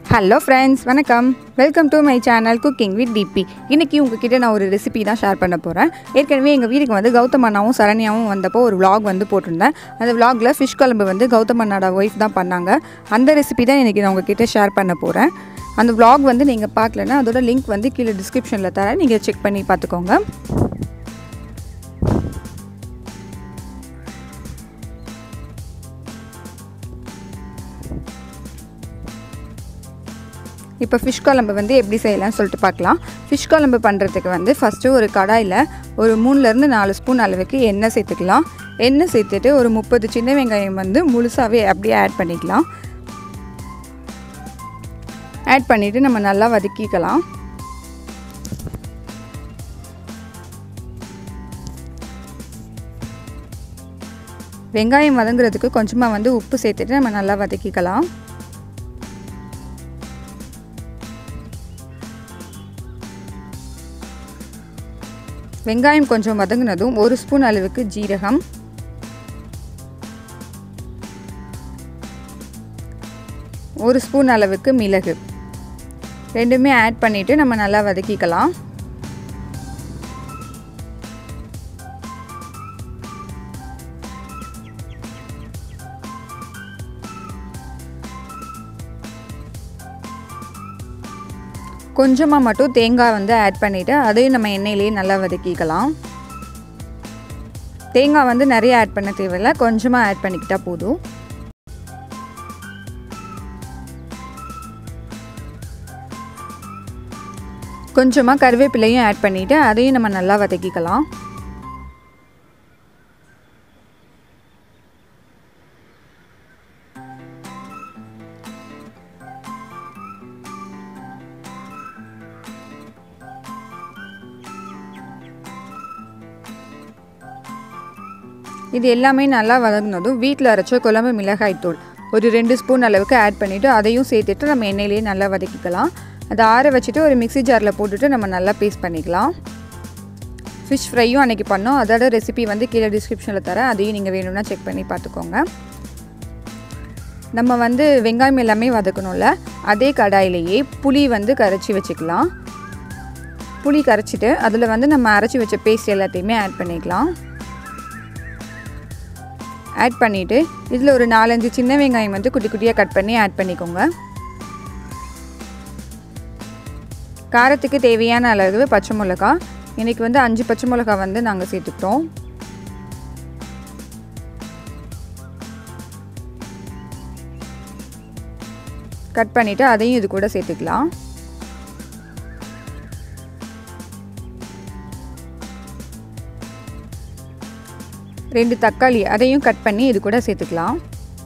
hello friends வணக்கம் welcome to my channel cooking with DP இன்றைக்கி உங்ககிட்ட நான் ஒரு ரெசிபி தான் ஷேர் பண்ண போகிறேன் ஏற்கனவே எங்கள் வீட்டுக்கு வந்து கௌதம் அண்ணாவும் சரண்யாவும் வந்தப்போ ஒரு vlog வந்து போட்டிருந்தேன் அந்த vlogல ஃபிஷ் குழம்பு வந்து கௌதம் அண்ணாட ஒய்ஃப் தான் பண்ணாங்க அந்த ரெசிபி தான் இன்றைக்கி நான் உங்ககிட்ட ஷேர் பண்ண போகிறேன் அந்த vlog வந்து நீங்கள் பார்க்கலன்னா அதோட லிங்க் வந்து கீழே டிஸ்கிரிப்ஷனில் தரேன் நீங்கள் செக் பண்ணி பார்த்துக்கோங்க இப்போ ஃபிஷ் குழம்பு வந்து எப்படி செய்யலாம்னு சொல்லிட்டு பார்க்கலாம் ஃபிஷ் குழம்பு பண்ணுறதுக்கு வந்து ஃபஸ்ட்டு ஒரு கடாயில் ஒரு மூணுலேருந்து நாலு ஸ்பூன் அளவுக்கு எண்ணெய் சேர்த்துக்கலாம் எண்ணெய் சேர்த்துட்டு ஒரு முப்பது சின்ன வெங்காயம் வந்து முழுசாகவே அப்படியே ஆட் பண்ணிக்கலாம் ஆட் பண்ணிவிட்டு நம்ம நல்லா வதக்கிக்கலாம் வெங்காயம் வதங்குறதுக்கு கொஞ்சமாக வந்து உப்பு சேர்த்துட்டு நம்ம நல்லா வதக்கிக்கலாம் வெங்காயம் கொஞ்சம் வதங்கினதும் ஒரு ஸ்பூன் அளவுக்கு ஜீரகம் ஒரு ஸ்பூன் அளவுக்கு மிளகு ரெண்டுமே ஆட் பண்ணிவிட்டு நம்ம நல்லா வதக்கிக்கலாம் கொஞ்சமாக மட்டும் தேங்காய் வந்து ஆட் பண்ணிவிட்டு அதையும் நம்ம எண்ணெயிலேயே நல்லா வதக்கிக்கலாம் தேங்காய் வந்து நிறைய ஆட் பண்ண தேவையில்லை கொஞ்சமாக ஆட் பண்ணிக்கிட்டால் போதும் கொஞ்சமாக கருவேப்பிலையும் ஆட் பண்ணிவிட்டு அதையும் நம்ம நல்லா வதக்கிக்கலாம் இது எல்லாமே நல்லா வதங்கினதும் வீட்டில் அரைச்ச குழம்பு மிளகாய் தூள் ஒரு ரெண்டு ஸ்பூன் அளவுக்கு ஆட் பண்ணிவிட்டு அதையும் சேர்த்துட்டு நம்ம எண்ணெயிலேயே நல்லா வதக்கிக்கலாம் அதை ஆற வச்சுட்டு ஒரு மிக்சி ஜாரில் போட்டுட்டு நம்ம நல்லா பேஸ்ட் பண்ணிக்கலாம் ஃபிஷ் ஃப்ரையும் அன்றைக்கி பண்ணோம் அதோட ரெசிபி வந்து கீழே டிஸ்கிரிப்ஷனில் தரேன் அதையும் நீங்கள் வேணும்னா செக் பண்ணி பார்த்துக்கோங்க நம்ம வந்து வெங்காயம் எல்லாமே வதக்கணும்ல அதே கடாயிலேயே புளி வந்து கரைச்சி வச்சுக்கலாம் புளி கரைச்சிட்டு அதில் வந்து நம்ம அரைச்சி வச்ச பேஸ்ட் எல்லாத்தையுமே ஆட் பண்ணிக்கலாம் ஆட் பண்ணிவிட்டு இதில் ஒரு நாலஞ்சு சின்ன வெங்காயம் வந்து குட்டி குட்டியாக கட் பண்ணி ஆட் பண்ணிக்கோங்க காரத்துக்கு தேவையான அளவு பச்சை மிளகா இன்றைக்கி வந்து அஞ்சு பச்சை மிளகா வந்து நாங்கள் சேர்த்துக்கிட்டோம் கட் பண்ணிவிட்டு அதையும் இது கூட சேர்த்துக்கலாம் ரெண்டு தக்காளி அதையும் கட் பண்ணி இது கூட சேர்த்துக்கலாம்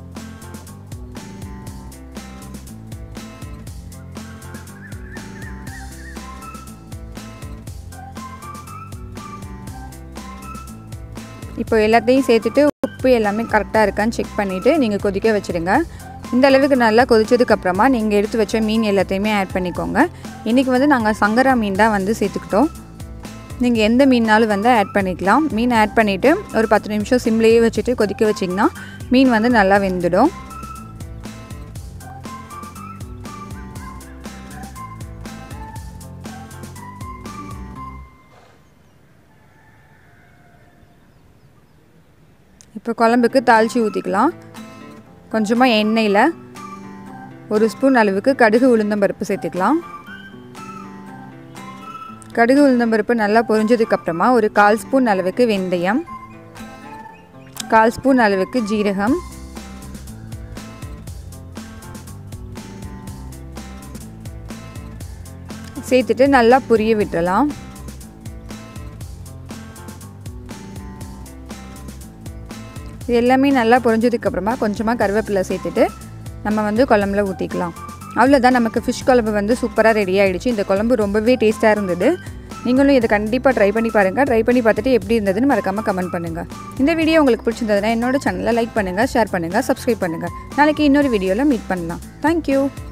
இப்போ எல்லாத்தையும் சேர்த்துட்டு உப்பு எல்லாமே கரெக்டாக இருக்கான்னு செக் பண்ணிவிட்டு நீங்கள் கொதிக்க வச்சுடுங்க இந்த அளவுக்கு நல்லா கொதிச்சதுக்கப்புறமா நீங்கள் எடுத்து வச்ச மீன் எல்லாத்தையுமே ஆட் பண்ணிக்கோங்க இன்றைக்கி வந்து நாங்கள் சங்கரா மீன் தான் வந்து சேர்த்துக்கிட்டோம் நீங்கள் எந்த மீன்னாலும் வந்து ஆட் பண்ணிக்கலாம் மீன் ஆட் பண்ணிவிட்டு ஒரு பத்து நிமிஷம் சிம்லேயே வச்சுட்டு கொதிக்க வச்சிங்கன்னா மீன் வந்து நல்லா வெந்துடும் இப்போ குழம்புக்கு தாளித்து ஊற்றிக்கலாம் கொஞ்சமாக எண்ணெயில் ஒரு ஸ்பூன் அளவுக்கு கடுகு உளுந்தம்பருப்பு சேர்த்துக்கலாம் கடுகு உளுந்தம்பருப்பு நல்லா பொரிஞ்சதுக்கப்புறமா ஒரு கால் ஸ்பூன் அளவுக்கு வெந்தயம் கால் ஸ்பூன் அளவுக்கு ஜீரகம் சேர்த்துட்டு நல்லா புரிய விட்டுறலாம் இது எல்லாமே நல்லா பொரிஞ்சதுக்கப்புறமா கொஞ்சமாக கருவேப்பிலை சேர்த்துட்டு நம்ம வந்து குழம்புல ஊற்றிக்கலாம் அவ்வளோதான் நமக்கு ஃபிஷ் குழம்பு வந்து சூப்பராக ரெடி ஆகிடுச்சு இந்த குழம்பு ரொம்பவே டேஸ்ட்டாக இருந்தது நீங்களும் இதை கண்டிப்பாக ட்ரை பண்ணி பாருங்கள் ட்ரை பண்ணி பார்த்துட்டு எப்படி இருந்ததுன்னு மறக்காமல் கமெண்ட் பண்ணுங்கள் இந்த வீடியோ உங்களுக்கு பிடிச்சிருந்ததுன்னா என்னோட சேனலை லைக் பண்ணுங்கள் ஷேர் பண்ணுங்கள் சப்ஸ்கிரைப் பண்ணுங்கள் நாளைக்கு இன்னொரு வீடியோவில் மீட் பண்ணலாம் தேங்க்யூ